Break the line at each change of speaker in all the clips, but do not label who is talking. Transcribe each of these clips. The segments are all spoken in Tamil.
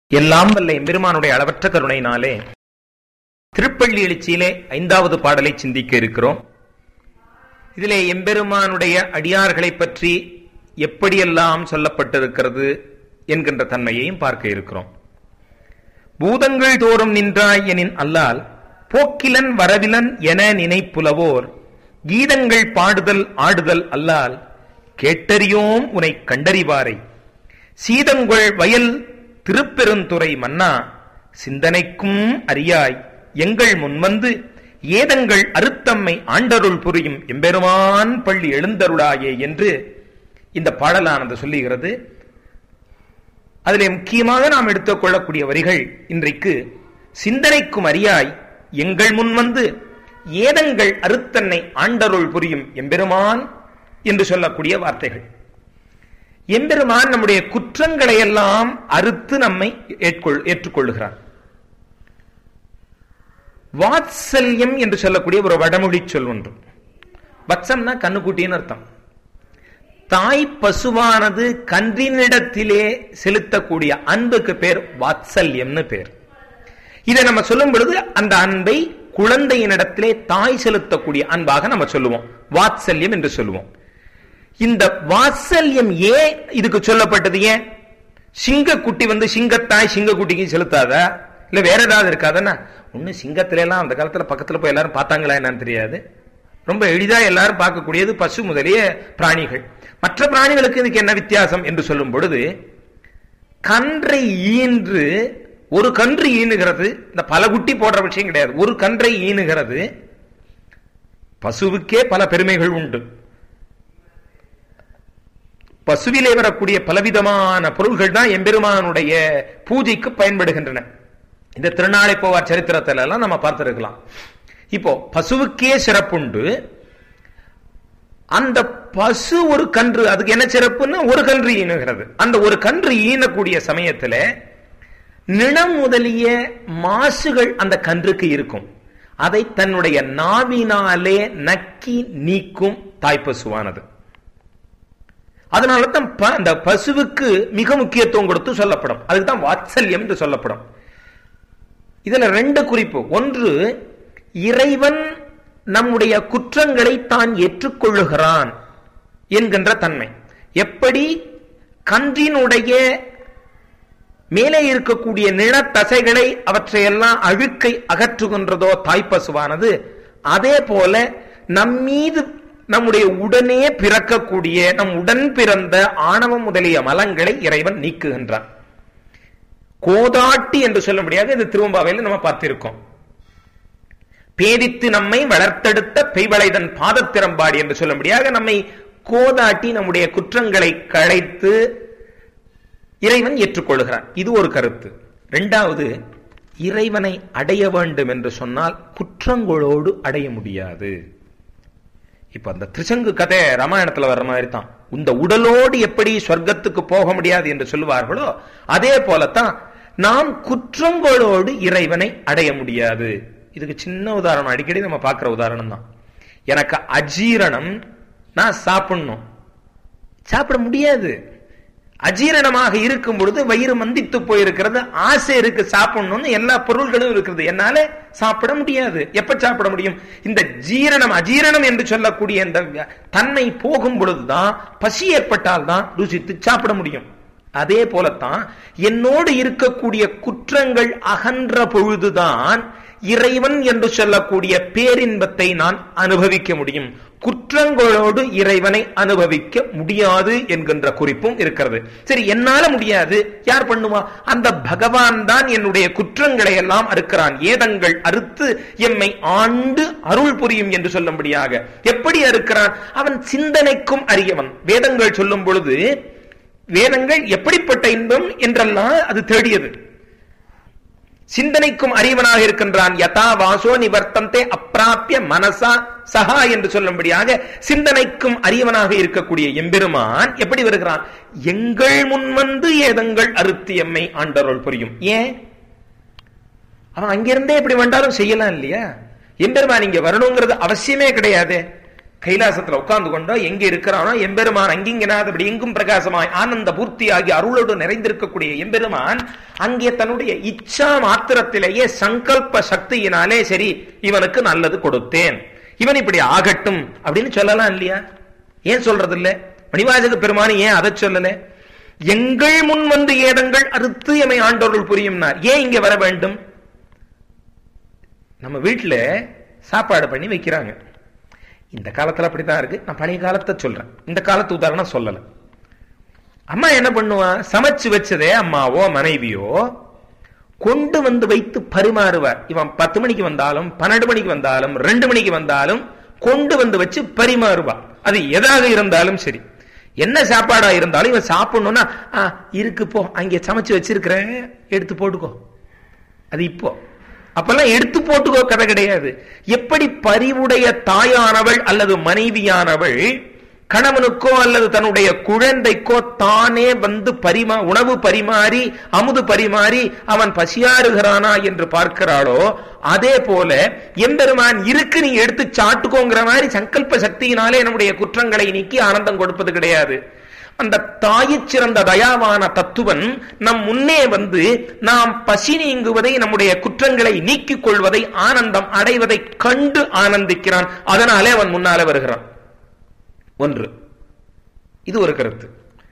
எல்லாம் வல்ல எம்பெருமானுடைய அளவற்ற கருணையினாலே திருப்பள்ளி எழுச்சியிலே ஐந்தாவது பாடலை சிந்திக்க இருக்கிறோம் இதிலே எம்பெருமானுடைய அடியார்களை பற்றி எப்படியெல்லாம் சொல்லப்பட்டிருக்கிறது என்கின்ற தன்மையையும் பார்க்க இருக்கிறோம் பூதங்கள் தோறும் நின்றாய் எனின் அல்லால் போக்கிலன் வரவிலன் என நினைப்புலவோர் கீதங்கள் பாடுதல் ஆடுதல் அல்லால் கேட்டறியோம் உனை கண்டறிவாரை சீதங்கொள் வயல் திருப்பெருந்துறை மன்னா சிந்தனைக்கும் அறியாய் எங்கள் முன்வந்து ஏதங்கள் அறுத்தம்மை ஆண்டருள் புரியும் எம்பெருமான் பள்ளி எழுந்தருளாயே என்று இந்த பாடலானது சொல்லுகிறது அதிலே முக்கியமாக நாம் எடுத்துக்கொள்ளக்கூடிய வரிகள் இன்றைக்கு சிந்தனைக்கும் அறியாய் எங்கள் முன் வந்து ஏதங்கள் அறுத்தன்னை ஆண்டருள் புரியும் எம்பெருமான் என்று சொல்லக்கூடிய வார்த்தைகள் எம்பெருமான் நம்முடைய குற்றங்களை எல்லாம் அறுத்து நம்மை ஏற்றுக்கொள்ளுகிறார் வாத்சல்யம் என்று சொல்லக்கூடிய ஒரு வடமொழி சொல் ஒன்று வத்சம்னா கண்ணுக்குட்டின்னு அர்த்தம் தாய் பசுவானது கன்றினிடத்திலே செலுத்தக்கூடிய அன்புக்கு பேர் வாத்சல்யம்னு பேர் இதை நம்ம சொல்லும் பொழுது அந்த அன்பை குழந்தையினிடத்திலே தாய் செலுத்தக்கூடிய அன்பாக நம்ம சொல்லுவோம் வாத்சல்யம் என்று சொல்லுவோம் இந்த வாத்சல்யம் ஏன் இதுக்கு சொல்லப்பட்டது ஏன் சிங்க குட்டி வந்து சிங்கத்தாய் சிங்க குட்டிக்கு செலுத்தாதா இல்ல வேற ஏதாவது இருக்காதுன்னா ஒண்ணு சிங்கத்துல எல்லாம் அந்த காலத்துல பக்கத்துல போய் எல்லாரும் பார்த்தாங்களா என்னன்னு தெரியாது ரொம்ப எளிதா எல்லாரும் பார்க்கக்கூடியது பசு முதலிய பிராணிகள் மற்ற பிராணிகளுக்கு இதுக்கு என்ன வித்தியாசம் என்று சொல்லும் பொழுது கன்றை ஈன்று ஒரு கன்று ஈனுகிறது இந்த பல குட்டி போடுற விஷயம் கிடையாது ஒரு கன்றை ஈனுகிறது பசுவுக்கே பல பெருமைகள் உண்டு பசுவிலே வரக்கூடிய பலவிதமான பொருள்கள் தான் எம்பெருமானுடைய பூஜைக்கு பயன்படுகின்றன இந்த திருநாளை போவார் சரித்திரத்தில எல்லாம் நம்ம பார்த்திருக்கலாம் இப்போ பசுவுக்கே சிறப்புண்டு அந்த பசு ஒரு கன்று அதுக்கு என்ன சிறப்புன்னா ஒரு கன்று ஈனுகிறது அந்த ஒரு கன்று ஈனக்கூடிய சமயத்துல நிலம் முதலிய மாசுகள் அந்த கன்றுக்கு இருக்கும் அதை தன்னுடைய நாவினாலே நக்கி நீக்கும் தாய்ப்பசுவானது அதனால தான் அந்த பசுவுக்கு மிக முக்கியத்துவம் கொடுத்து சொல்லப்படும் அதுக்கு தான் வாத்சல்யம் என்று சொல்லப்படும் இதுல ரெண்டு குறிப்பு ஒன்று இறைவன் நம்முடைய குற்றங்களை தான் ஏற்றுக்கொள்ளுகிறான் என்கின்ற தன்மை எப்படி கன்றினுடைய மேலே இருக்கக்கூடிய நிலத்தசைகளை அவற்றையெல்லாம் அழுக்கை அகற்றுகின்றதோ தாய்ப்பசுவானது அதே போல நம்மீது நம்முடைய உடனே பிறக்கக்கூடிய நம் உடன் பிறந்த ஆணவம் முதலிய மலங்களை இறைவன் நீக்குகின்றான் கோதாட்டி என்று சொல்ல முடியாது இது திருவம்பாவையில் நம்ம பார்த்திருக்கோம் பேதித்து நம்மை வளர்த்தெடுத்த பெய்வளைதன் பாதத்திறம்பாடி என்று சொல்ல முடியாது நம்மை கோதாட்டி நம்முடைய குற்றங்களை களைத்து இறைவன் ஏற்றுக்கொள்கிறான் இது ஒரு கருத்து இரண்டாவது இறைவனை அடைய வேண்டும் என்று சொன்னால் குற்றங்களோடு அடைய முடியாது இப்ப அந்த திருச்சங்கு கதை ராமாயணத்துல வர்ற மாதிரி தான் இந்த உடலோடு எப்படி சொர்க்கத்துக்கு போக முடியாது என்று சொல்லுவார்களோ அதே போலத்தான் நாம் குற்றங்களோடு இறைவனை அடைய முடியாது இதுக்கு சின்ன உதாரணம் அடிக்கடி நம்ம பார்க்கிற உதாரணம் தான் எனக்கு அஜீரணம் நான் சாப்பிடணும் சாப்பிட முடியாது அஜீரணமாக இருக்கும் பொழுது வயிறு மந்தித்து போயிருக்கிறது ஆசை இருக்கு சாப்பிடணும்னு எல்லா பொருள்களும் இருக்குது என்னால சாப்பிட முடியாது எப்ப சாப்பிட முடியும் இந்த ஜீரணம் அஜீரணம் என்று சொல்லக்கூடிய இந்த தன்மை போகும் பொழுதுதான் பசி ஏற்பட்டால் தான் ருசித்து சாப்பிட முடியும் அதே போலத்தான் என்னோடு இருக்கக்கூடிய குற்றங்கள் அகன்ற பொழுதுதான் இறைவன் என்று சொல்லக்கூடிய பேரின்பத்தை நான் அனுபவிக்க முடியும் குற்றங்களோடு இறைவனை அனுபவிக்க முடியாது என்கின்ற குறிப்பும் இருக்கிறது சரி என்னால முடியாது யார் பண்ணுவா அந்த பகவான் தான் என்னுடைய குற்றங்களை எல்லாம் அறுக்கிறான் ஏதங்கள் அறுத்து எம்மை ஆண்டு அருள் புரியும் என்று சொல்லும்படியாக எப்படி அறுக்கிறான் அவன் சிந்தனைக்கும் அறியவன் வேதங்கள் சொல்லும் பொழுது வேதங்கள் எப்படிப்பட்ட இன்பம் என்றெல்லாம் அது தேடியது சிந்தனைக்கும் அறிவனாக இருக்கின்றான் யதா வாசோ நிவர்த்தந்தே அப்பிராப்பிய மனசா சஹா என்று சொல்லும்படியாக சிந்தனைக்கும் அறிவனாக இருக்கக்கூடிய எம்பெருமான் எப்படி வருகிறான் எங்கள் முன்வந்து ஏதங்கள் அறுத்து எம்மை ஆண்டருள் புரியும் ஏன் அவன் அங்கிருந்தே எப்படி வந்தாலும் செய்யலாம் இல்லையா எம்பெருமான் இங்க வரணுங்கிறது அவசியமே கிடையாது கைலாசத்துல உட்கார்ந்து கொண்டோ எங்க இருக்கிறானோ எம்பெருமான் அங்கிங்கனாதபடி எங்கும் பிரகாசமாய் ஆனந்த பூர்த்தியாகி அருளோடு நிறைந்திருக்கக்கூடிய எம்பெருமான் அங்கே தன்னுடைய இச்சா மாத்திரத்திலேயே சங்கல்ப சக்தியினாலே சரி இவனுக்கு நல்லது கொடுத்தேன் இவன் இப்படி ஆகட்டும் அப்படின்னு சொல்லலாம் இல்லையா ஏன் சொல்றது இல்ல மணிவாசக பெருமானி ஏன் அதை சொல்லல எங்கள் முன் வந்து ஏதங்கள் அறுத்து எமை ஆண்டோர்கள் புரியும்னார் ஏன் இங்க வர வேண்டும் நம்ம வீட்டுல சாப்பாடு பண்ணி வைக்கிறாங்க இந்த காலத்துல அப்படித்தான் இருக்கு நான் பழைய காலத்தை சொல்றேன் இந்த காலத்து உதாரணம் சொல்லல அம்மா என்ன பண்ணுவா சமைச்சு வச்சதே அம்மாவோ மனைவியோ கொண்டு வந்து வைத்து பரிமாறுவார் இவன் பத்து மணிக்கு வந்தாலும் பன்னெண்டு மணிக்கு வந்தாலும் ரெண்டு மணிக்கு வந்தாலும் கொண்டு வந்து வச்சு பரிமாறுவார் அது எதாக இருந்தாலும் சரி என்ன சாப்பாடா இருந்தாலும் இவன் சாப்பிடணும்னா "ஆ, இருக்கு போ அங்கே சமைச்சு வச்சிருக்கிறேன் எடுத்து போட்டுக்கோ அது இப்போ அப்பெல்லாம் எடுத்து போட்டுக்கோ கதை கிடையாது எப்படி பரிவுடைய தாயானவள் அல்லது மனைவியானவள் கணவனுக்கோ அல்லது தன்னுடைய குழந்தைக்கோ தானே வந்து பரிமா உணவு பரிமாறி அமுது பரிமாறி அவன் பசியாறுகிறானா என்று பார்க்கிறாளோ அதே போல எம்பெருமான் இருக்கு நீ எடுத்து சாட்டுக்கோங்கிற மாதிரி சங்கல்ப சக்தியினாலே நம்முடைய குற்றங்களை நீக்கி ஆனந்தம் கொடுப்பது கிடையாது அந்த தாயிற் சிறந்த தயாவான தத்துவன் நம் முன்னே வந்து நாம் பசி நீங்குவதை நம்முடைய குற்றங்களை நீக்கிக் கொள்வதை ஆனந்தம் அடைவதை கண்டு ஆனந்திக்கிறான் அதனாலே அவன் முன்னாலே வருகிறான் ஒன்று இது ஒரு கருத்து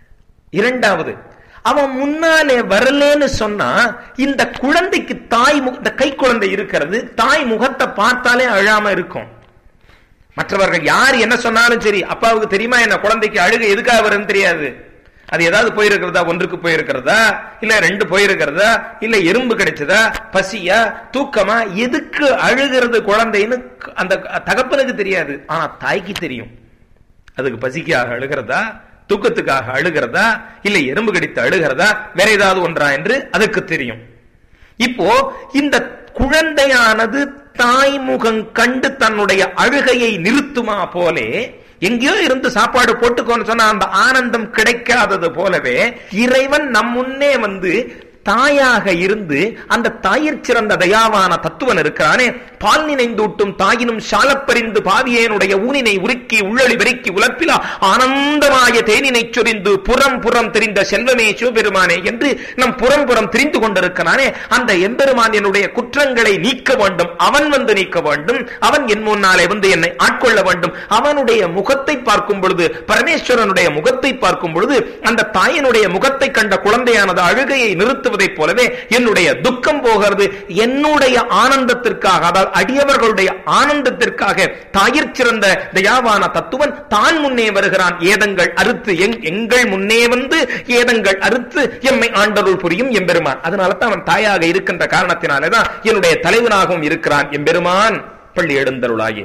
இரண்டாவது அவன் முன்னாலே வரலேன்னு சொன்னா இந்த குழந்தைக்கு தாய் முக இந்த கை குழந்தை இருக்கிறது தாய் முகத்தை பார்த்தாலே அழாம இருக்கும் மற்றவர்கள் யார் என்ன சொன்னாலும் சரி அப்பாவுக்கு தெரியுமா என்ன குழந்தைக்கு அழுக எதுக்காக வரும்னு தெரியாது அது ஏதாவது போயிருக்கிறதா ஒன்றுக்கு போயிருக்கிறதா இல்ல ரெண்டு போயிருக்கிறதா இல்ல எறும்பு கிடைச்சதா பசியா தூக்கமா எதுக்கு அழுகிறது குழந்தைன்னு அந்த தகப்பனுக்கு தெரியாது ஆனா தாய்க்கு தெரியும் அதுக்கு பசிக்காக அழுகிறதா தூக்கத்துக்காக அழுகிறதா இல்ல எறும்பு கடித்து அழுகிறதா வேற ஏதாவது ஒன்றா என்று அதுக்கு தெரியும் இப்போ இந்த குழந்தையானது தாய்முகம் கண்டு தன்னுடைய அழுகையை நிறுத்துமா போலே எங்கேயோ இருந்து சாப்பாடு போட்டுக்கோன்னு சொன்னா அந்த ஆனந்தம் கிடைக்காதது போலவே இறைவன் நம் முன்னே வந்து தாயாக இருந்து அந்த தாயிற் சிறந்த தயாவான தத்துவன் இருக்கிறானே பால் நினைந்தூட்டும் தாயினும் சாலப்பறிந்து பாவியேனுடைய ஊனினை உருக்கி உள்ளொளி பெருக்கி உலப்பிலா ஆனந்தமாய தேனினை சொரிந்து புறம் புறம் தெரிந்த செல்வமே சிவபெருமானே என்று நம் புறம் புறம் தெரிந்து கொண்டிருக்கிறானே அந்த எம்பெருமான் என்னுடைய குற்றங்களை நீக்க வேண்டும் அவன் வந்து நீக்க வேண்டும் அவன் என் முன்னாலே வந்து என்னை ஆட்கொள்ள வேண்டும் அவனுடைய முகத்தை பார்க்கும் பொழுது பரமேஸ்வரனுடைய முகத்தை பார்க்கும் பொழுது அந்த தாயினுடைய முகத்தை கண்ட குழந்தையானது அழுகையை நிறுத்துவதைப் போலவே என்னுடைய துக்கம் போகிறது என்னுடைய ஆனந்தத்திற்காக அதாவது அடியவர்களுடைய ஆனந்தத்திற்காக தாயிற் சிறந்த தயாவான தத்துவன் தான் முன்னே வருகிறான் ஏதங்கள் அறுத்து எங்- எங்கள் முன்னே வந்து ஏதங்கள் அறுத்து எம்மை ஆண்டருள் புரியும் எம்பெருமான் அதனால தான் அவன் தாயாக இருக்கின்ற காரணத்தினாலேதான் என்னுடைய தலைவனாகவும் இருக்கிறான் எம்பெருமான் பள்ளி எழுந்தருளாயே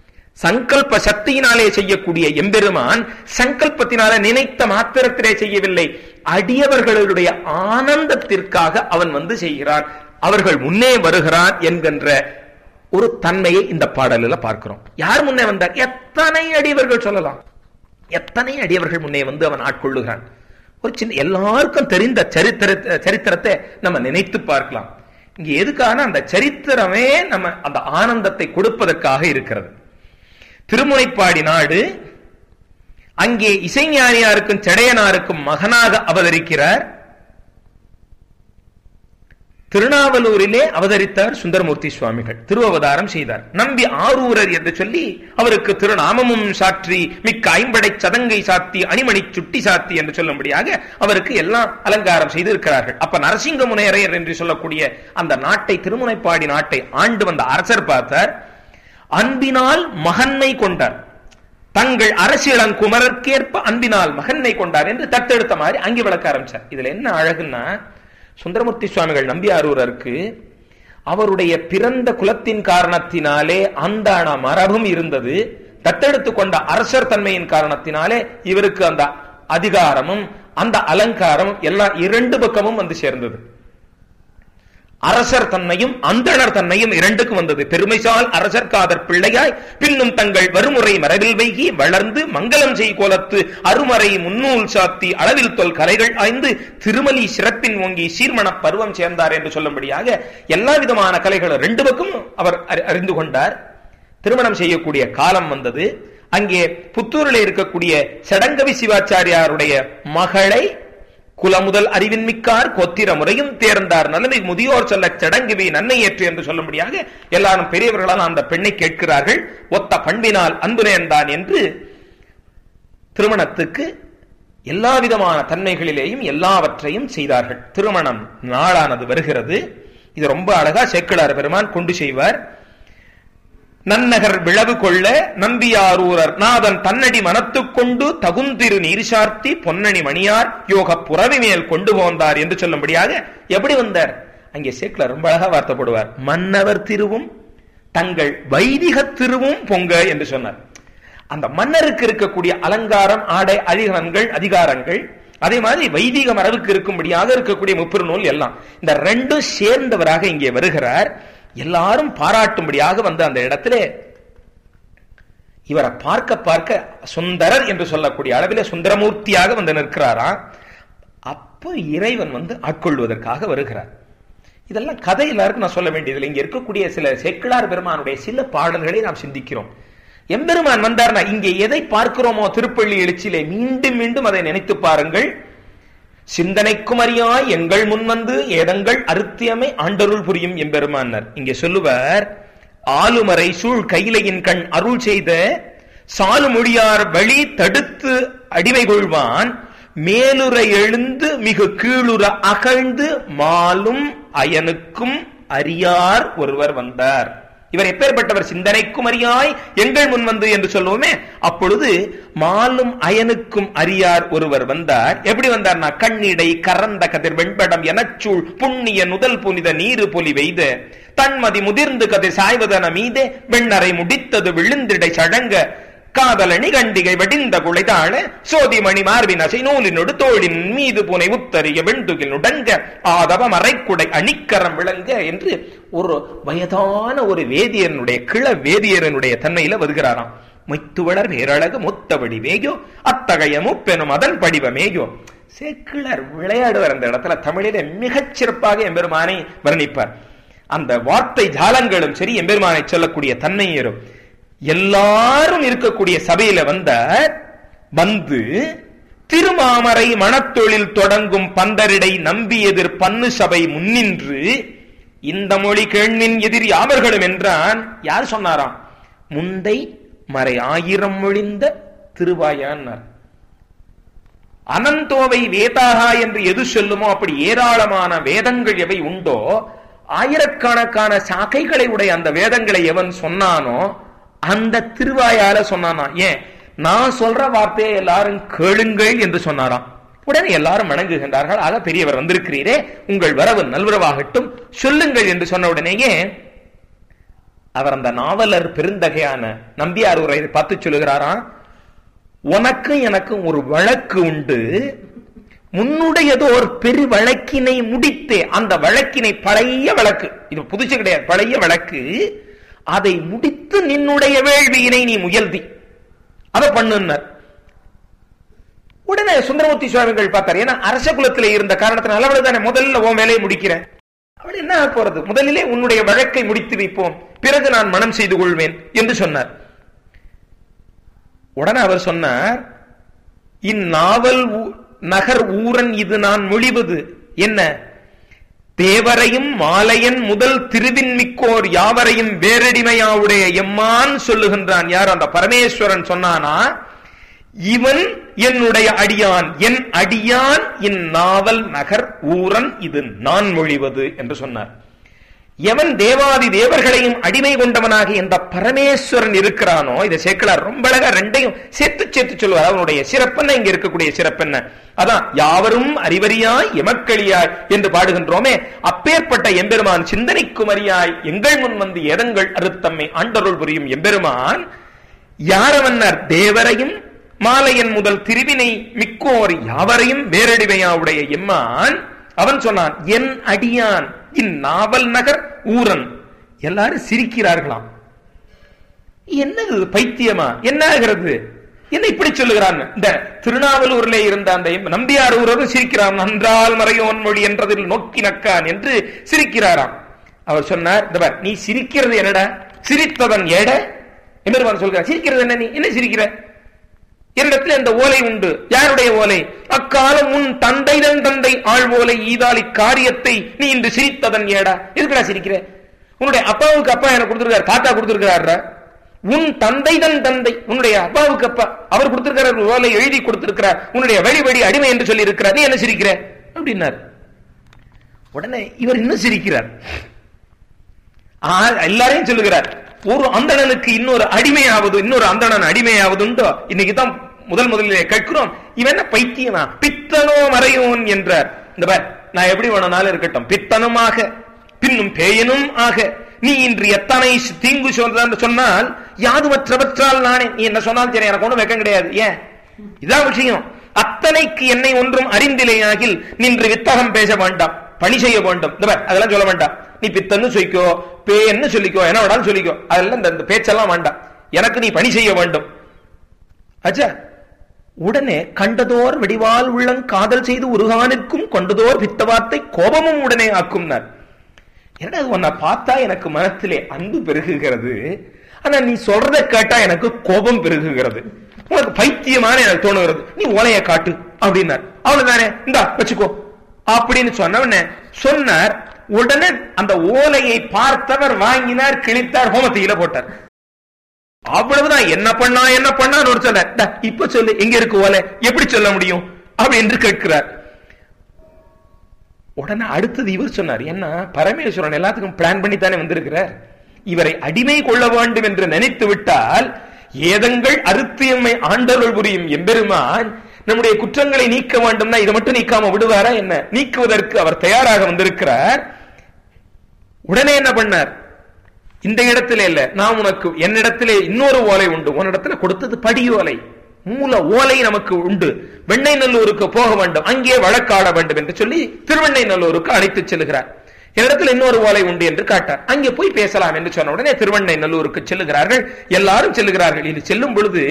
சங்கல்ப சக்தியினாலே செய்யக்கூடிய எம்பெருமான் சங்கல்பத்தினால நினைத்த மாத்திரத்திலே செய்யவில்லை அடியவர்களுடைய ஆனந்தத்திற்காக அவன் வந்து செய்கிறான் அவர்கள் முன்னே வருகிறான் என்கின்ற ஒரு தன்மையை இந்த பாடலில் பார்க்கிறோம் யார் முன்னே வந்தார் எத்தனை அடியவர்கள் சொல்லலாம் எத்தனை அடியவர்கள் முன்னே வந்து அவன் ஆட்கொள்ளுகிறான் ஒரு சின்ன எல்லாருக்கும் தெரிந்த சரித்திர சரித்திரத்தை நம்ம நினைத்து பார்க்கலாம் இங்க எதுக்கான அந்த சரித்திரமே நம்ம அந்த ஆனந்தத்தை கொடுப்பதற்காக இருக்கிறது திருமுனைப்பாடி நாடு அங்கே இசைஞானியாருக்கும் செடையனாருக்கும் மகனாக அவதரிக்கிறார் திருநாவலூரிலே அவதரித்தார் சுந்தரமூர்த்தி சுவாமிகள் திருவவதாரம் செய்தார் நம்பி ஆரூரர் என்று சொல்லி அவருக்கு திருநாமமும் சாற்றி மிக்க ஐம்படை சதங்கை சாத்தி அணிமணி சுட்டி சாத்தி என்று சொல்லும்படியாக அவருக்கு எல்லாம் அலங்காரம் செய்து இருக்கிறார்கள் அப்ப நரசிங்க முனையரையர் என்று சொல்லக்கூடிய அந்த நாட்டை திருமுனைப்பாடி நாட்டை ஆண்டு வந்த அரசர் பார்த்தார் அன்பினால் மகன்மை கொண்டார் தங்கள் அரசியலன் குமரற்கேற்ப அன்பினால் மகன்மை கொண்டார் என்று தத்தெடுத்த மாதிரி அங்கே விளக்க ஆரம்பிச்சார் இதுல என்ன அழகுன்னா சுந்தரமூர்த்தி சுவாமிகள் நம்பியாரூரருக்கு அவருடைய பிறந்த குலத்தின் காரணத்தினாலே அந்தான மரபும் இருந்தது தத்தெடுத்து கொண்ட அரசர் தன்மையின் காரணத்தினாலே இவருக்கு அந்த அதிகாரமும் அந்த அலங்காரம் எல்லாம் இரண்டு பக்கமும் வந்து சேர்ந்தது அரசர் தன்மையும் அந்தணர் தன்மையும் இரண்டுக்கும் வந்தது பெருமைசால் அரசர் காதர் பிள்ளையாய் பின்னும் தங்கள் வருமுறை மரபில் வைகி வளர்ந்து மங்களம் செய் கோலத்து அருமறை முன்னூல் சாத்தி அளவில் தொல் கலைகள் ஆய்ந்து திருமலி சிறப்பின் ஓங்கி சீர்மண பருவம் சேர்ந்தார் என்று சொல்லும்படியாக எல்லா விதமான கலைகளும் ரெண்டு பக்கம் அவர் அறி- அறிந்து கொண்டார் திருமணம் செய்யக்கூடிய காலம் வந்தது அங்கே புத்தூரில் இருக்கக்கூடிய சடங்கவி சிவாச்சாரியாருடைய மகளை குலமுதல் அறிவின் மிக்கார் கொத்திர முறையும் தேர்ந்தார் நலமை முதியோர் சொல்ல சடங்குவி நன்மை ஏற்று என்று சொல்லும்படியாக எல்லாரும் பெரியவர்களால் அந்த பெண்ணை கேட்கிறார்கள் ஒத்த பண்பினால் அன்பு நேர்ந்தான் என்று திருமணத்துக்கு எல்லா விதமான தன்மைகளிலேயும் எல்லாவற்றையும் செய்தார்கள் திருமணம் நாளானது வருகிறது இது ரொம்ப அழகா சேக்கிழார் பெருமான் கொண்டு செய்வார் நன்னகர் விளவு கொள்ள நம்பியாரூரர் நாதன் தன்னடி மனத்துக் கொண்டு தகுந்திரு நீர் சார்த்தி பொன்னணி மணியார் யோக புறவி மேல் கொண்டு போந்தார் என்று சொல்லும்படியாக எப்படி வந்தார் அங்கே சேக்கிழார் ரொம்ப அழகா வார்த்தைப்படுவார் மன்னவர் திருவும் தங்கள் வைதிக திருவும் பொங்க என்று சொன்னார் அந்த மன்னருக்கு இருக்கக்கூடிய அலங்காரம் ஆடை அதிகரங்கள் அதிகாரங்கள் அதே மாதிரி வைதிக மரபுக்கு இருக்கும்படியாக இருக்கக்கூடிய முப்பெரு நூல் எல்லாம் இந்த ரெண்டும் சேர்ந்தவராக இங்கே வருகிறார் எல்லாரும் பாராட்டும்படியாக வந்து அந்த இடத்திலே இவரை பார்க்க பார்க்க சுந்தரர் என்று சொல்லக்கூடிய அளவில் சுந்தரமூர்த்தியாக வந்து நிற்கிறாராம் அப்போ இறைவன் வந்து ஆட்கொள்வதற்காக வருகிறார் இதெல்லாம் கதை எல்லாருக்கும் நான் சொல்ல வேண்டியதில்லை இங்க இருக்கக்கூடிய சில செக்கிழார் பெருமானுடைய சில பாடல்களை நாம் சிந்திக்கிறோம் எம்பெருமான் வந்தார்னா இங்கே எதை பார்க்கிறோமோ திருப்பள்ளி எழுச்சியிலே மீண்டும் மீண்டும் அதை நினைத்து பாருங்கள் சிந்தனைக்கும் அறியாய் எங்கள் முன் வந்து ஏதங்கள் அருத்தியமை ஆண்டருள் புரியும் எம்பெருமானர் இங்கே சொல்லுவர் ஆளுமறை சூழ் கையிலையின் கண் அருள் செய்த சாலுமொழியார் வழி தடுத்து அடிமை கொள்வான் மேலுரை எழுந்து மிகு கீழுற அகழ்ந்து மாலும் அயனுக்கும் அறியார் ஒருவர் வந்தார் இவர் எப்பேற்பட்டவர் சிந்தனைக்கும் அறியாய் எங்கள் முன் வந்து என்று சொல்லுவோமே அப்பொழுது மாலும் அயனுக்கும் அறியார் ஒருவர் வந்தார் எப்படி வந்தார்னா கண்ணிடை கரந்த கதிர் வெண்படம் எனச்சூழ் புண்ணிய நுதல் புனித நீரு பொலி வெய்த தன்மதி முதிர்ந்து கதிர் சாய்வதன மீதே வெண்ணரை முடித்தது விழுந்திடை சழங்க காதலணி கண்டிகை வெடிந்த குளைதாழ சோதிமணி மார்பின் அசை நூலினொடு தோழின் மீது புனை உத்தரிய வெண்துகில் நுடங்க ஆதவ மறைக்குடை அணிக்கரம் விளங்க என்று ஒரு வயதான ஒரு வேதியனுடைய கிள வேதியரனுடைய தன்மையில வருகிறாராம் மொய்த்துவளர் பேரழகு முத்தவடி வேகோ அத்தகைய முப்பெனும் அதன் படிவமேகோ சேக்கிழர் விளையாடுவார் அந்த இடத்துல தமிழிலே மிகச் சிறப்பாக எம்பெருமானை வர்ணிப்பார் அந்த வார்த்தை ஜாலங்களும் சரி எம்பெருமானை சொல்லக்கூடிய தன்மையரும் எல்லாரும் இருக்கக்கூடிய சபையில வந்த வந்து திருமாமரை மணத்தொழில் தொடங்கும் பந்தரிடை நம்பி எதிர் பன்னு சபை முன்னின்று இந்த மொழி கேள்வின் எதிர் யாவர்களும் என்றான் யார் சொன்னாராம் முந்தை மறை ஆயிரம் மொழிந்த திருவாயான்னார் அனந்தோவை வேதாகா என்று எது சொல்லுமோ அப்படி ஏராளமான வேதங்கள் எவை உண்டோ ஆயிரக்கணக்கான சாக்கைகளை உடைய அந்த வேதங்களை எவன் சொன்னானோ அந்த திருவாயால சொன்னானா ஏன் நான் சொல்ற வார்த்தையை எல்லாரும் கேளுங்கள் என்று சொன்னாராம் உடனே எல்லாரும் வணங்குகின்றார்கள் ஆக பெரியவர் வந்திருக்கிறீரே உங்கள் வரவு நல்வரவாகட்டும் சொல்லுங்கள் என்று சொன்ன உடனேயே அவர் அந்த நாவலர் பெருந்தகையான நம்பியார் உரை பார்த்து சொல்லுகிறாராம் உனக்கும் எனக்கும் ஒரு வழக்கு உண்டு முன்னுடையதோ ஒரு பெரு வழக்கினை முடித்தே அந்த வழக்கினை பழைய வழக்கு இது புதுசு கிடையாது பழைய வழக்கு அதை முடித்து நின்னுடைய வேள்வியினை நீ முயல்தி அதை பண்ணுனர் உடனே சுந்தரமூர்த்தி சுவாமிகள் பார்த்தார் ஏன்னா அரச குலத்திலே இருந்த காரணத்தினால அவள் தானே முதல்ல உன் வேலையை முடிக்கிறேன் அவள் என்ன போறது முதலிலே உன்னுடைய வழக்கை முடித்து வைப்போம் பிறகு நான் மனம் செய்து கொள்வேன் என்று சொன்னார் உடனே அவர் சொன்னார் இந்நாவல் நகர் ஊரன் இது நான் மொழிவது என்ன தேவரையும் மாலையன் முதல் திருவின் மிக்கோர் யாவரையும் வேரடிமையாவுடைய எம்மான் சொல்லுகின்றான் யார் அந்த பரமேஸ்வரன் சொன்னானா இவன் என்னுடைய அடியான் என் அடியான் இந்நாவல் நகர் ஊரன் இது நான் மொழிவது என்று சொன்னார் எவன் தேவாதி தேவர்களையும் அடிமை கொண்டவனாக இந்த பரமேஸ்வரன் இருக்கிறானோ இதை சேர்க்கலார் ரொம்ப அழகா ரெண்டையும் சேர்த்து சேர்த்து சொல்லுவார் அவனுடைய சிறப்பென்ன இங்க இருக்கக்கூடிய சிறப்பென்ன அதான் யாவரும் அறிவறியாய் எமக்களியாய் என்று பாடுகின்றோமே அப்பேற்பட்ட எம்பெருமான் சிந்தனைக்குமரியாய் எங்கள் முன் வந்து எதங்கள் அறுத்தம்மை ஆண்டருள் புரியும் எம்பெருமான் யாரவன்னர் தேவரையும் மாலையன் முதல் திருவினை மிக்கோர் யாவரையும் வேரடிவையாவுடைய எம்மான் அவன் சொன்னான் என் அடியான் இந்நாவல் நகர் ஊரன் எல்லாரும் சிரிக்கிறார்களாம் என்னது பைத்தியமா என்ன ஆகிறது என்ன இப்படி சொல்லுகிறான் இந்த திருநாவலூர்ல இருந்த அந்த நம்பியார் ஊரரும் சிரிக்கிறான் நன்றால் மறையோன் மொழி என்றதில் நோக்கி நக்கான் என்று சிரிக்கிறாராம் அவர் சொன்னார் நீ சிரிக்கிறது என்னடா சிரித்தவன் எட எம்பெருமான் சொல்கிறார் சிரிக்கிறது என்ன நீ என்ன சிரிக்கிற என்னிடத்தில் இந்த ஓலை உண்டு யாருடைய ஓலை அக்காலம் உன் தந்தைதன் தந்தை ஆள் ஓலை ஈதாலி காரியத்தை நீ இன்று சிரித்ததன் ஏடா எதுக்குடா சிரிக்கிற உன்னுடைய அப்பாவுக்கு அப்பா எனக்கு கொடுத்திருக்காரு தாத்தா கொடுத்திருக்கிறாரு உன் தந்தைதன் தந்தை உன்னுடைய அப்பாவுக்கு அப்பா அவர் கொடுத்திருக்கிறார் ஓலை எழுதி கொடுத்திருக்கிறார் உன்னுடைய வழி வழி அடிமை என்று சொல்லி இருக்கிறார் நீ என்ன சிரிக்கிற அப்படின்னார் உடனே இவர் இன்னும் சிரிக்கிறார் ஆ, எல்லாரையும் சொல்லுகிறார் ஒரு அந்தணனுக்கு இன்னொரு அடிமையாவது இன்னொரு அந்தணன் அடிமையாவது உண்டோ இன்னைக்கு தான் முதல் முதலிலே கேட்கிறோம் இவன் என்ன பைத்தியமா பித்தனோ மறையோன் என்றார் இந்த பார் நான் எப்படி வேணும்னாலும் இருக்கட்டும் பித்தனுமாக பின்னும் பேயனும் ஆக நீ இன்று எத்தனை தீங்கு சொல்றன்னு சொன்னால் யாதுமற்றவற்றால் நானே நீ என்ன சொன்னாலும் சரி எனக்கு ஒண்ணும் வெக்கம் கிடையாது ஏன் இதான் விஷயம் அத்தனைக்கு என்னை ஒன்றும் அறிந்திலேயாகில் நின்று வித்தகம் பேச வேண்டாம் பணி செய்ய வேண்டும் இந்த பார், அதெல்லாம் சொல்ல வேண்டாம் நீ பித்தன்னு சொல்லிக்கோ பேன்னு சொல்லிக்கோ என்ன வேணாலும் சொல்லிக்கோ அதெல்லாம் இந்த- இந்த பேச்செல்லாம் வேண்டாம் எனக்கு நீ பணி செய்ய வேண்டும் அச்சா உடனே கண்டதோர் வெடிவால் உள்ளங் காதல் செய்து உருகானிற்கும் கொண்டதோர் பித்தவாத்தை கோபமும் உடனே ஆக்கும்னார் என்னடா இது உன்னை பார்த்தா எனக்கு மனத்திலே அன்பு பெருகுகிறது ஆனா நீ சொல்றத கேட்டா எனக்கு கோபம் பெருகுகிறது உனக்கு பைத்தியமான எனக்கு தோணுகிறது நீ ஓலைய காட்டு அப்படின்னார் அவ்வளவுதானே இந்தா வச்சுக்கோ அப்படின்னு சொன்னவன சொன்னார் உடனே அந்த ஓலையை பார்த்தவர் வாங்கினார் கிழித்தார் ஹோமத்தியில போட்டார் அவ்வளவுதான் என்ன பண்ணா என்ன பண்ணான்னு ஒரு சொல்ல "டா, இப்ப சொல்லு எங்க இருக்கு ஓலை எப்படி சொல்ல முடியும் அப்படி என்று கேட்கிறார் உடனே அடுத்தது இவர் சொன்னார் என்ன பரமேஸ்வரன் எல்லாத்துக்கும் பிளான் பண்ணி தானே வந்திருக்கிறார் இவரை அடிமை கொள்ள வேண்டும் என்று நினைத்து விட்டால் ஏதங்கள் அறுத்தியம்மை ஆண்டருள் புரியும் எம்பெருமான் நம்முடைய குற்றங்களை நீக்க வேண்டும்னா இதை மட்டும் நீக்காம விடுவாரா என்ன நீக்குவதற்கு அவர் தயாராக வந்திருக்கிறார் உடனே என்ன பண்ணார் இந்த இடத்திலே இல்ல நான் உனக்கு என்னிடத்திலே இன்னொரு ஓலை உண்டு உன்னிடத்துல கொடுத்தது படி ஓலை மூல ஓலை நமக்கு உண்டு வெண்ணை நல்லூருக்கு போக வேண்டும் அங்கே வழக்காட வேண்டும் என்று சொல்லி திருவெண்ணை நல்லூருக்கு அழைத்து செல்லுகிறார் என்னிடத்தில் இன்னொரு ஓலை உண்டு என்று காட்டார் அங்கே போய் பேசலாம் என்று சொன்ன உடனே திருவெண்ணை நல்லூருக்கு செல்லுகிறார்கள் எல்லாரும் செல்லுகிறார்கள் இது செல்லும் பொழுது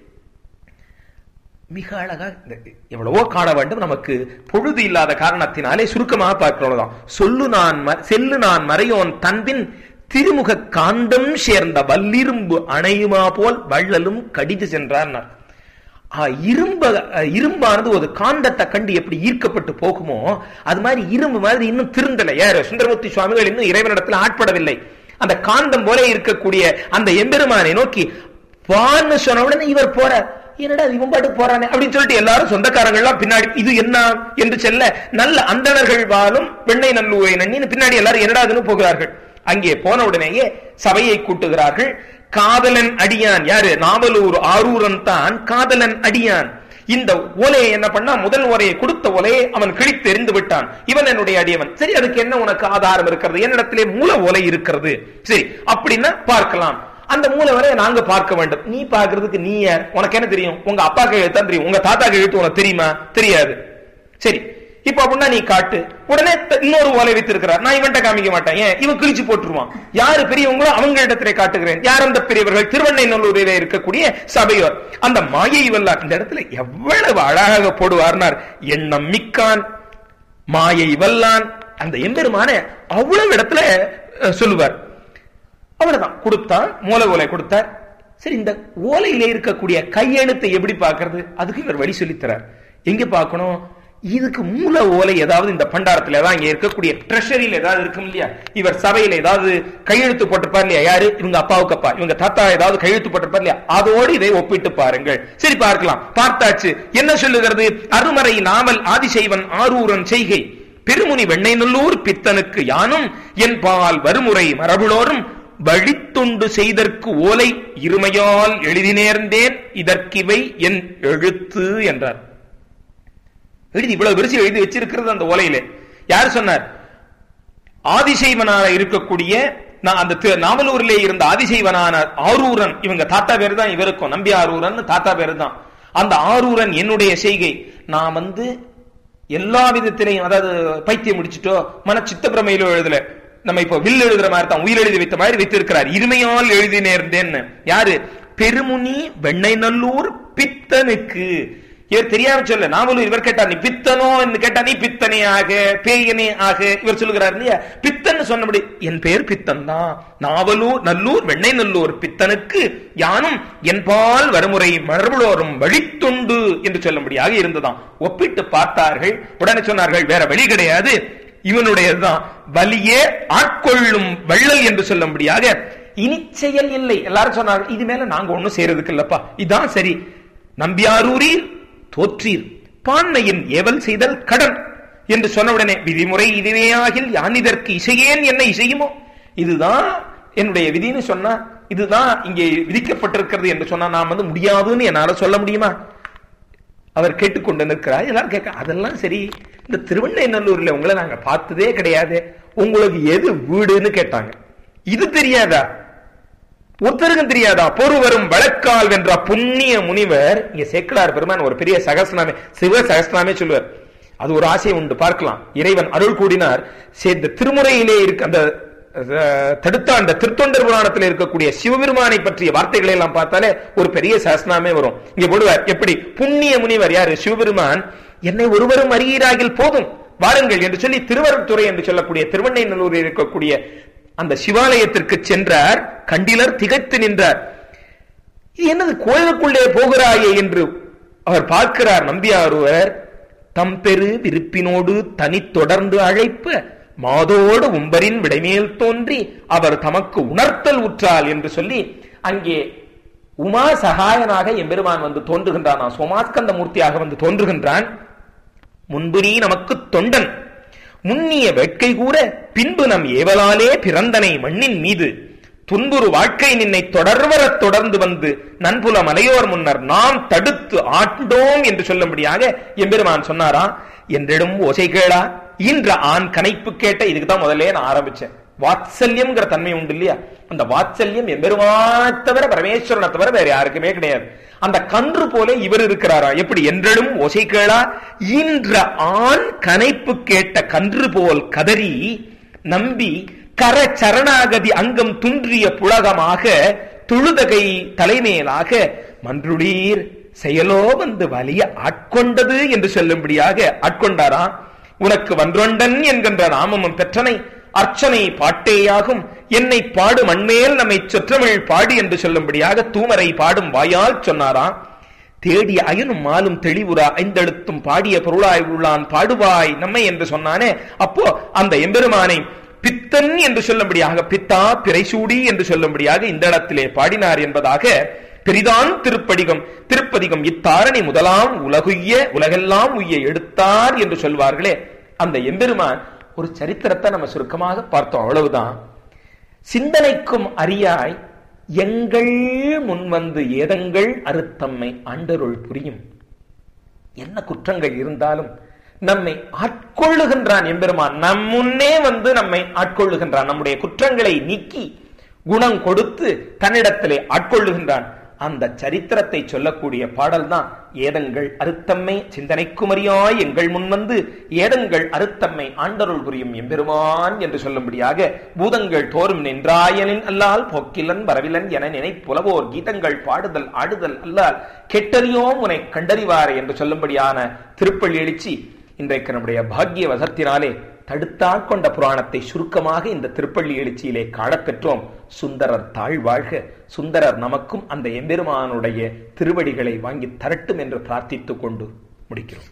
மிக அழகா இந்த எவ்வளவோ காண வேண்டும் நமக்கு பொழுது இல்லாத காரணத்தினாலே சுருக்கமாக பார்க்கிறோம் சொல்லு நான் ம- செல்லு நான் மறையோன் தன்பின் திருமுக காந்தம் சேர்ந்த வல்லிரும்பு அணையுமா போல் வள்ளலும் கடிது சென்றார் ஆ, இரும்ப அ, இரும்பானது ஒரு காந்தத்தை கண்டு எப்படி ஈர்க்கப்பட்டு போகுமோ அது மாதிரி இரும்பு மாதிரி இன்னும் திருந்தலை யாரு சுந்தரமூர்த்தி சுவாமிகள் இன்னும் இறைவனிடத்தில் ஆட்படவில்லை அந்த காந்தம் போல இருக்கக்கூடிய அந்த எம்பெருமானை நோக்கி வான்னு சொன்ன உடனே இவர் போறார் என்னடா இவன் பாட்டு போறானே அப்படின்னு சொல்லிட்டு எல்லாரும் சொந்தக்காரங்க எல்லாம் பின்னாடி இது என்ன என்று செல்ல நல்ல அந்தணர்கள் வாழும் வெண்ணை நல்லூரை நன்னி பின்னாடி எல்லாரும் என்னடாதுன்னு போகிறார்கள் அங்கே போன உடனேயே சபையை கூட்டுகிறார்கள் காதலன் அடியான் யாரு நாவலூர் ஆரூரன் தான் காதலன் அடியான் இந்த ஓலையை என்ன பண்ணா முதல் ஓலையை கொடுத்த ஓலையை அவன் கிழித்து எறிந்து விட்டான் இவன் என்னுடைய அடியவன் சரி அதுக்கு என்ன உனக்கு ஆதாரம் இருக்கிறது என்னிடத்திலே மூல ஓலை இருக்கிறது சரி அப்படின்னா பார்க்கலாம் அந்த மூல வரையை நாங்க பார்க்க வேண்டும் நீ பார்க்கிறதுக்கு நீ யார் உனக்கு என்ன தெரியும் உங்க அப்பா எழுத்தான் தெரியும் உங்க தாத்தா எழுத்து உனக்கு தெரியுமா தெரியாது சரி இப்ப அப்படின்னா நீ காட்டு உடனே த- இன்னொரு ஓலை வைத்திருக்கிறார் நான் இவன்ட்ட காமிக்க மாட்டேன் ஏன் இவன் கிழிச்சு போட்டுருவான் யாரு பெரியவங்களோ அவங்க இடத்திலே காட்டுகிறேன் யார் அந்த பெரியவர்கள் திருவண்ணைநல்லூரிலே இருக்கக்கூடிய சபையோர் அந்த மாயை வல்லார் இந்த இடத்துல எவ்வளவு அழகாக போடுவார்னார் எண்ணம் மிக்கான் மாயை வல்லான் அந்த எம்பெருமான அவ்வளவு இடத்துல அஹ், சொல்லுவார் அவ்வளவுதான் கொடுத்தான் மூல ஓலை கொடுத்தார் சரி இந்த ஓலையில இருக்கக்கூடிய கையெழுத்தை எப்படி பார்க்கிறது அதுக்கு இவர் வழி சொல்லித்தரார் எங்க பார்க்கணும் இதுக்கு மூல ஓலை ஏதாவது இந்த பண்டாரத்துல ஏதாவது இங்க இருக்கக்கூடிய ட்ரெஷரியில ஏதாவது இருக்கும் இல்லையா இவர் சபையில ஏதாவது கையெழுத்து போட்டிருப்பார் இல்லையா யாரு இவங்க அப்பாவுக்கு அப்பா இவங்க தாத்தா ஏதாவது கையெழுத்து போட்டிருப்பார் இல்லையா அதோடு இதை ஒப்பிட்டு பாருங்கள் சரி பார்க்கலாம் பார்த்தாச்சு என்ன சொல்லுகிறது அருமறை நாவல் ஆதிசைவன் ஆரூரன் செய்கை பெருமுனி வெண்ணெய்நல்லூர் பித்தனுக்கு யானும் என் பால் வருமுறை மரபுளோரும் வழித்துண்டு செய்தற்கு ஓலை இருமையால் எழுதி நேர்ந்தேன் இதற்கிவை என் எழுத்து என்றார் எழுதி இவ்வளவு விரிசி எழுதி வச்சிருக்கிறது அந்த ஓலையில யார் சொன்னார் ஆதிசைவனான இருக்கக்கூடிய நான் அந்த தி- நாவலூரிலே இருந்த ஆதிசைவனான ஆரூரன் இவங்க தாத்தா பேரு தான் இவருக்கும் நம்பி ஆரூரன் தாத்தா பேரு தான் அந்த ஆரூரன் என்னுடைய செய்கை நான் வந்து எல்லா விதத்திலையும் அதாவது பைத்தியம் முடிச்சிட்டோ மன சித்த பிரமையிலோ எழுதல நம்ம இப்போ வில் எழுதுற மாதிரி தான் உயிர் எழுதி வைத்த மாதிரி வைத்திருக்கிறார் இருமையால் எழுதி நேர்ந்தேன்னு யாரு பெருமுனி வெண்ணை நல்லூர் பித்தனுக்கு இவர் தெரியாம சொல்ல நாமளும் இவர் கேட்டா நீ பித்தனோ என்று கேட்டா நீ பித்தனே ஆக பேயனே ஆக இவர் சொல்லுகிறார் இல்லையா பித்தன் சொன்னபடி என் பெயர் பித்தன் தான் நாவலூர் நல்லூர் வெண்ணை நல்லூர் பித்தனுக்கு யானும் என்பால் வருமுறை மரபுளோரும் வழித்துண்டு என்று சொல்லும்படியாக இருந்ததாம் ஒப்பிட்டு பார்த்தார்கள் உடனே சொன்னார்கள் வேற வழி கிடையாது இவனுடையதுதான் வலியே ஆட்கொள்ளும் வள்ளல் என்று சொல்லும்படியாக இனி செயல் இல்லை எல்லாரும் சொன்னார்கள் இது மேல நாங்க ஒண்ணும் செய்யறதுக்கு இல்லப்பா இதான் சரி நம்பியாரூரீர் தோற்றீர் பான்மையின் ஏவல் செய்தல் கடன் என்று சொன்னவுடனே விதிமுறை இதுவேயாகில் யான் இதற்கு இசையேன் என்ன இசையுமோ இதுதான் என்னுடைய விதின்னு சொன்னா இதுதான் இங்கே விதிக்கப்பட்டிருக்கிறது என்று சொன்னா நான் வந்து முடியாதுன்னு என்னால சொல்ல முடியுமா அவர் கேட்டுக்கொண்டு நிற்கிறார் எல்லாரும் கேட்க அதெல்லாம் சரி இந்த திருவண்ணைநல்லூர்ல உங்களை நாங்க பார்த்ததே கிடையாது உங்களுக்கு எது வீடுன்னு கேட்டாங்க இது தெரியாதா ஒருத்தருக்கும் தெரியாதா பொறுவரும் வழக்கால் வென்ற புண்ணிய முனிவர் இங்க சேக்கலார் பெருமான் ஒரு பெரிய சகஸ்நாமே சிவ சகஸ்நாமே சொல்லுவார் அது ஒரு ஆசை உண்டு பார்க்கலாம் இறைவன் அருள் கூடினார் இந்த திருமுறையிலே இருக்க அந்த தடுத்த அந்த திருத்தொண்டர் புராணத்தில் இருக்கக்கூடிய சிவபெருமானை பற்றிய வார்த்தைகளை எல்லாம் பார்த்தாலே ஒரு பெரிய சகஸ்நாமே வரும் இங்க போடுவார் எப்படி புண்ணிய முனிவர் யாரு சிவபெருமான் என்னை ஒருவரும் அறியீராகில் போதும் வாருங்கள் என்று சொல்லி திருவருத்துறை என்று சொல்லக்கூடிய திருவண்ணை நல்லூரில் இருக்கக்கூடிய அந்த சிவாலயத்திற்கு சென்றார் கண்டிலர் திகைத்து நின்றார் என்னது கோயிலுக்குள்ளே போகிறாயே என்று அவர் பார்க்கிறார் நம்பியாருவர் தம்பெரு விருப்பினோடு தனி தொடர்ந்து அழைப்ப மாதோடு உம்பரின் விடைமேல் தோன்றி அவர் தமக்கு உணர்த்தல் உற்றால் என்று சொல்லி அங்கே உமா சகாயனாக எம்பெருமான் வந்து தோன்றுகின்றான் சோமாஸ்கந்த மூர்த்தியாக வந்து தோன்றுகின்றான் முன்பு நீ நமக்கு தொண்டன் முன்னிய வேட்கை கூற பின்பு நம் ஏவலாலே பிறந்தனை மண்ணின் மீது துன்புறு வாழ்க்கை நின்னை தொடர்வரத் தொடர்ந்து வந்து நன்புல மலையோர் முன்னர் நாம் தடுத்து ஆண்டோம் என்று சொல்லும்படியாக எம்பெருமான் சொன்னாரா என்றிடும் ஓசை கேளா இன்ற ஆண் கனைப்பு கேட்ட இதுக்கு தான் முதல்ல நான் ஆரம்பிச்சேன் வாத்சல்யம்ங்கிற தன்மை உண்டு இல்லையா அந்த வாத்சல்யம் எம்பெருமான தவிர பரமேஸ்வரனை தவிர வேற யாருக்குமே கிடையாது அந்த கன்று போல இவர் இருக்கிறாரா எப்படி என்றெழும் ஒசை கேளா இன்ற ஆண் கனைப்பு கேட்ட கன்று போல் கதறி நம்பி கர சரணாகதி அங்கம் துன்றிய புலகமாக துழுதகை தலைமையிலாக மன்றுடீர் செயலோ வந்து வலிய ஆட்கொண்டது என்று சொல்லும்படியாக ஆட்கொண்டாரா உனக்கு வன்றொண்டன் என்கின்ற நாமமும் பெற்றனை அர்ச்சனை பாட்டேயாகும் என்னை பாடு மண்மேல் நம்மை சொற்றமிழ் பாடு என்று சொல்லும்படியாக தூமரை பாடும் வாயால் சொன்னாராம் தேடிய அயனும் மாலும் தெளிவுரா ஐந்தெழுத்தும் பாடிய பொருளாய் உள்ளான் பாடுவாய் நம்மை என்று சொன்னானே அப்போ அந்த எம்பெருமானை பித்தன் என்று சொல்லும்படியாக பித்தா பிறைசூடி என்று சொல்லும்படியாக இந்த இடத்திலே பாடினார் என்பதாக பெரிதான் திருப்படிகம் திருப்பதிகம் இத்தாரணி முதலாம் உலகுய்ய உலகெல்லாம் உய்ய எடுத்தார் என்று சொல்வார்களே அந்த எம்பெருமான் ஒரு சரித்திரத்தை நம்ம சுருக்கமாக பார்த்தோம் அவ்வளவுதான் சிந்தனைக்கும் அறியாய் எங்கள் முன்வந்து ஏதங்கள் அறுத்தம்மை ஆண்டருள் புரியும் என்ன குற்றங்கள் இருந்தாலும் நம்மை ஆட்கொள்ளுகின்றான் எம்பெருமான் நம் முன்னே வந்து நம்மை ஆட்கொள்ளுகின்றான் நம்முடைய குற்றங்களை நீக்கி குணம் கொடுத்து தன்னிடத்திலே ஆட்கொள்ளுகின்றான் அந்த சரித்திரத்தை சொல்லக்கூடிய பாடல் தான் ஏதங்கள் அறுத்தம்மை சிந்தனைக்குமரியாய் எங்கள் முன்வந்து ஏதங்கள் அறுத்தம்மை ஆண்டருள் புரியும் எம்பெருமான் என்று சொல்லும்படியாக பூதங்கள் தோறும் நின்றாயனின் அல்லால் போக்கிலன் வரவிலன் என நினை புலவோர் கீதங்கள் பாடுதல் ஆடுதல் அல்லால் கெட்டறியோம் உனை கண்டறிவாரே என்று சொல்லும்படியான திருப்பள்ளி எழுச்சி இன்றைக்கு நம்முடைய பாக்கிய வசத்தினாலே தடுத்தாற் கொண்ட புராணத்தை சுருக்கமாக இந்த திருப்பள்ளி எழுச்சியிலே காணப்பெற்றோம் சுந்தரர் தாழ்வாழ்க சுந்தரர் நமக்கும் அந்த எம்பெருமானுடைய திருவடிகளை வாங்கி தரட்டும் என்று பிரார்த்தித்துக் கொண்டு முடிக்கிறோம்